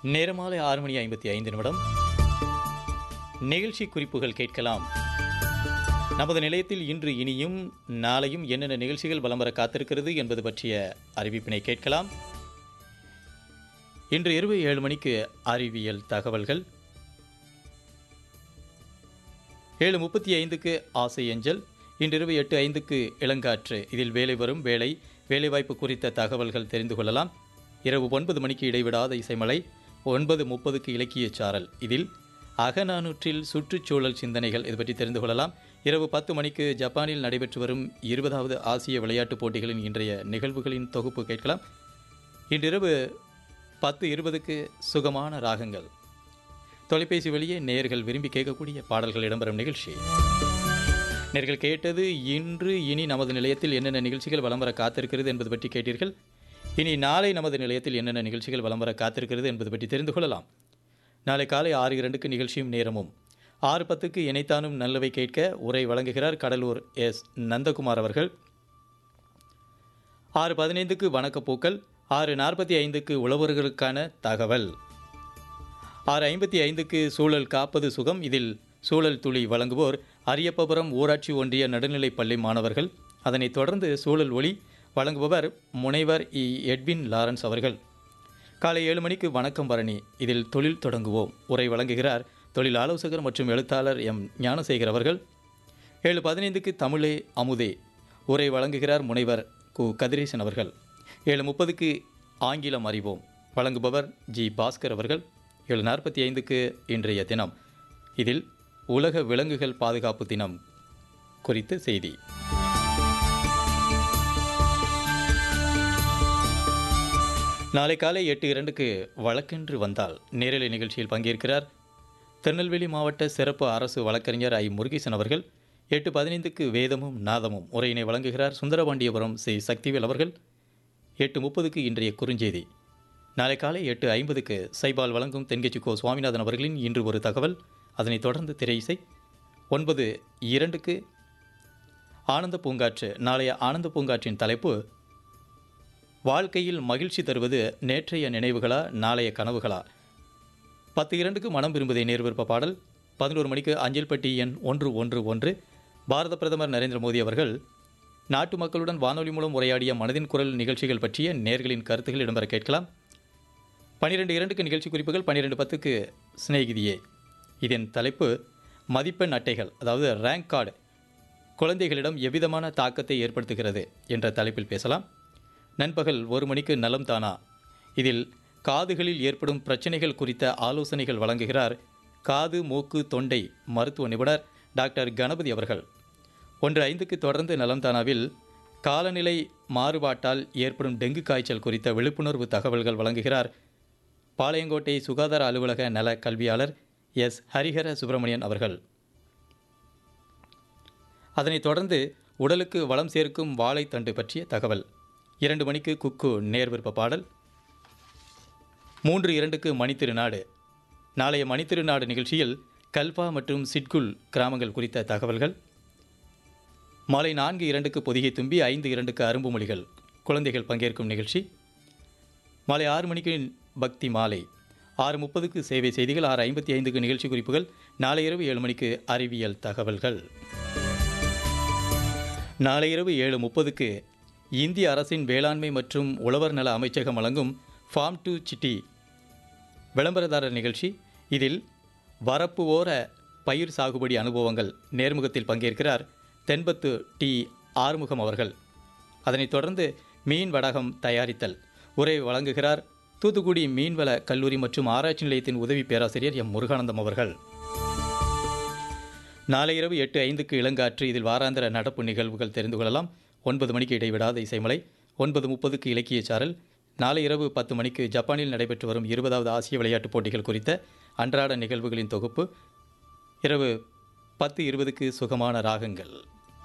நேரமாலை ஆறு மணி ஐம்பத்தி ஐந்து நிமிடம் நிகழ்ச்சி குறிப்புகள் கேட்கலாம் நமது நிலையத்தில் இன்று இனியும் நாளையும் என்னென்ன நிகழ்ச்சிகள் வலம் வர காத்திருக்கிறது என்பது பற்றிய அறிவிப்பினை கேட்கலாம் இன்று இரவு ஏழு மணிக்கு அறிவியல் தகவல்கள் ஏழு முப்பத்தி ஐந்துக்கு ஆசை அஞ்சல் இன்றிரவு எட்டு ஐந்துக்கு இளங்காற்று இதில் வேலை வரும் வேலை வேலைவாய்ப்பு குறித்த தகவல்கள் தெரிந்து கொள்ளலாம் இரவு ஒன்பது மணிக்கு இடைவிடாத இசைமலை ஒன்பது முப்பதுக்கு இலக்கிய சாரல் இதில் அகநானூற்றில் சுற்றுச்சூழல் சிந்தனைகள் இது பற்றி தெரிந்து கொள்ளலாம் இரவு பத்து மணிக்கு ஜப்பானில் நடைபெற்று வரும் இருபதாவது ஆசிய விளையாட்டுப் போட்டிகளின் இன்றைய நிகழ்வுகளின் தொகுப்பு கேட்கலாம் இன்றிரவு பத்து இருபதுக்கு சுகமான ராகங்கள் தொலைபேசி வழியே நேயர்கள் விரும்பி கேட்கக்கூடிய பாடல்கள் இடம்பெறும் நிகழ்ச்சி நேர்கள் கேட்டது இன்று இனி நமது நிலையத்தில் என்னென்ன நிகழ்ச்சிகள் வலம் வர காத்திருக்கிறது என்பது பற்றி கேட்டீர்கள் இனி நாளை நமது நிலையத்தில் என்னென்ன நிகழ்ச்சிகள் வலம் வர காத்திருக்கிறது என்பது பற்றி தெரிந்து கொள்ளலாம் நாளை காலை ஆறு இரண்டுக்கு நிகழ்ச்சியும் நேரமும் ஆறு பத்துக்கு இணைத்தானும் நல்லவை கேட்க உரை வழங்குகிறார் கடலூர் எஸ் நந்தகுமார் அவர்கள் ஆறு பதினைந்துக்கு வணக்கப்பூக்கள் ஆறு நாற்பத்தி ஐந்துக்கு உழவர்களுக்கான தகவல் ஆறு ஐம்பத்தி ஐந்துக்கு சூழல் காப்பது சுகம் இதில் சூழல் துளி வழங்குவோர் அரியப்பபுரம் ஊராட்சி ஒன்றிய நடுநிலைப் பள்ளி மாணவர்கள் அதனைத் தொடர்ந்து சூழல் ஒளி வழங்குபவர் முனைவர் இ எட்வின் லாரன்ஸ் அவர்கள் காலை ஏழு மணிக்கு வணக்கம் பரணி இதில் தொழில் தொடங்குவோம் உரை வழங்குகிறார் தொழில் ஆலோசகர் மற்றும் எழுத்தாளர் எம் ஞானசேகர் அவர்கள் ஏழு பதினைந்துக்கு தமிழே அமுதே உரை வழங்குகிறார் முனைவர் கு கதிரேசன் அவர்கள் ஏழு முப்பதுக்கு ஆங்கிலம் அறிவோம் வழங்குபவர் ஜி பாஸ்கர் அவர்கள் ஏழு நாற்பத்தி ஐந்துக்கு இன்றைய தினம் இதில் உலக விலங்குகள் பாதுகாப்பு தினம் குறித்த செய்தி நாளை காலை எட்டு இரண்டுக்கு வழக்கென்று வந்தால் நேரலை நிகழ்ச்சியில் பங்கேற்கிறார் திருநெல்வேலி மாவட்ட சிறப்பு அரசு வழக்கறிஞர் ஐ முருகேசன் அவர்கள் எட்டு பதினைந்துக்கு வேதமும் நாதமும் உரையினை வழங்குகிறார் சுந்தரபாண்டியபுரம் சி சக்திவேல் அவர்கள் எட்டு முப்பதுக்கு இன்றைய குறுஞ்செய்தி நாளை காலை எட்டு ஐம்பதுக்கு சைபால் வழங்கும் தென்கட்சி கோ சுவாமிநாதன் அவர்களின் இன்று ஒரு தகவல் அதனைத் தொடர்ந்து திரை இசை ஒன்பது இரண்டுக்கு ஆனந்த பூங்காற்று நாளைய ஆனந்த பூங்காற்றின் தலைப்பு வாழ்க்கையில் மகிழ்ச்சி தருவது நேற்றைய நினைவுகளா நாளைய கனவுகளா பத்து இரண்டுக்கு மனம் விரும்புதை நேர்விருப்ப பாடல் பதினோரு மணிக்கு அஞ்சல்பட்டி எண் ஒன்று ஒன்று ஒன்று பாரத பிரதமர் நரேந்திர மோடி அவர்கள் நாட்டு மக்களுடன் வானொலி மூலம் உரையாடிய மனதின் குரல் நிகழ்ச்சிகள் பற்றிய நேர்களின் கருத்துகள் இடம்பெற கேட்கலாம் பன்னிரெண்டு இரண்டுக்கு நிகழ்ச்சி குறிப்புகள் பன்னிரெண்டு பத்துக்கு சிநேகிதியே இதன் தலைப்பு மதிப்பெண் அட்டைகள் அதாவது ரேங்க் கார்டு குழந்தைகளிடம் எவ்விதமான தாக்கத்தை ஏற்படுத்துகிறது என்ற தலைப்பில் பேசலாம் நண்பகல் ஒரு மணிக்கு நலம் தானா இதில் காதுகளில் ஏற்படும் பிரச்சனைகள் குறித்த ஆலோசனைகள் வழங்குகிறார் காது மூக்கு தொண்டை மருத்துவ நிபுணர் டாக்டர் கணபதி அவர்கள் ஒன்று ஐந்துக்கு தொடர்ந்து நலம் தானாவில் காலநிலை மாறுபாட்டால் ஏற்படும் டெங்கு காய்ச்சல் குறித்த விழிப்புணர்வு தகவல்கள் வழங்குகிறார் பாளையங்கோட்டை சுகாதார அலுவலக நல கல்வியாளர் எஸ் ஹரிஹர சுப்பிரமணியன் அவர்கள் அதனைத் தொடர்ந்து உடலுக்கு வளம் சேர்க்கும் வாழைத்தண்டு பற்றிய தகவல் இரண்டு மணிக்கு குக்கு நேர்விருப்ப பாடல் மூன்று இரண்டுக்கு மணித்திருநாடு நாளைய மணித்திருநாடு நிகழ்ச்சியில் கல்பா மற்றும் சிட்குல் கிராமங்கள் குறித்த தகவல்கள் மாலை நான்கு இரண்டுக்கு பொதிகை தும்பி ஐந்து இரண்டுக்கு அரும்பு மொழிகள் குழந்தைகள் பங்கேற்கும் நிகழ்ச்சி மாலை ஆறு மணிக்கு பக்தி மாலை ஆறு முப்பதுக்கு சேவை செய்திகள் ஆறு ஐம்பத்தி ஐந்துக்கு நிகழ்ச்சி குறிப்புகள் நாளை இரவு ஏழு மணிக்கு அறிவியல் தகவல்கள் நாளை இரவு ஏழு முப்பதுக்கு இந்திய அரசின் வேளாண்மை மற்றும் உழவர் நல அமைச்சகம் வழங்கும் ஃபார்ம் டு சிட்டி விளம்பரதாரர் நிகழ்ச்சி இதில் வரப்பு ஓர பயிர் சாகுபடி அனுபவங்கள் நேர்முகத்தில் பங்கேற்கிறார் தென்பத்து டி ஆறுமுகம் அவர்கள் அதனைத் தொடர்ந்து மீன் வடகம் தயாரித்தல் உரை வழங்குகிறார் தூத்துக்குடி மீன்வள கல்லூரி மற்றும் ஆராய்ச்சி நிலையத்தின் உதவி பேராசிரியர் எம் முருகானந்தம் அவர்கள் நாளை இரவு எட்டு ஐந்துக்கு இளங்காற்று இதில் வாராந்திர நடப்பு நிகழ்வுகள் தெரிந்து கொள்ளலாம் ஒன்பது மணிக்கு இடைவிடாத இசைமலை ஒன்பது முப்பதுக்கு இலக்கிய சாரல் நாளை இரவு பத்து மணிக்கு ஜப்பானில் நடைபெற்று வரும் இருபதாவது ஆசிய விளையாட்டுப் போட்டிகள் குறித்த அன்றாட நிகழ்வுகளின் தொகுப்பு இரவு பத்து இருபதுக்கு சுகமான ராகங்கள்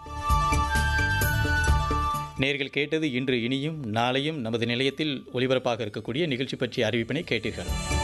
நேர்கள் கேட்டது இன்று இனியும் நாளையும் நமது நிலையத்தில் ஒலிபரப்பாக இருக்கக்கூடிய நிகழ்ச்சி பற்றிய அறிவிப்பினை கேட்டீர்கள்